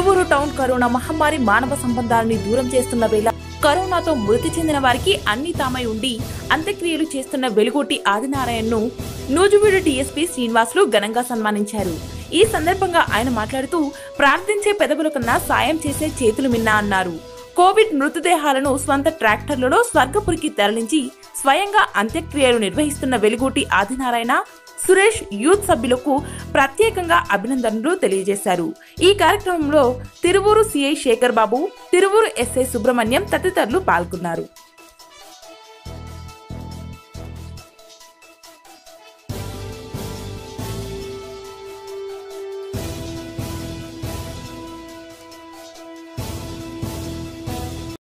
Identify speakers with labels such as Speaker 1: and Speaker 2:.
Speaker 1: Tiruvuru town corona మహమ్మారి మానవ సంబంధాలని దూరం చేస్తున్న వేళ కరోనాతో మృతి చెందిన వారికి అన్ని తామై ఉండి అంత్యక్రియలు చేస్తున్న వెలుగోటి ఆదినారాయణను నూజువీడు డీఎస్పీ శ్రీనివాసులు ఘనంగా సన్మానించారు ఈ సందర్భంగా ఆయన మాట్లాడుతూ ప్రార్థించే పెదవుల కన్నా సాయం చేసే చేతులు మిన్నా అన్నారు కోవిడ్ మృతదేహాలను స్వంత ట్రాక్టర్లలో స్వర్గపురికి తరలించి స్వయంగా అంత్యక్రియలు నిర్వహిస్తున్న వెలుగోటి ఆదినారాయణ సురేష్ యూత్ సభ్యులకు ప్రత్యేకంగా అభినందనలు తెలియజేశారు ఈ కార్యక్రమంలో తిరువూరు సిఐ శేఖర్ బాబు తిరువూరు ఎస్ఐ సుబ్రహ్మణ్యం తదితరులు పాల్గొన్నారు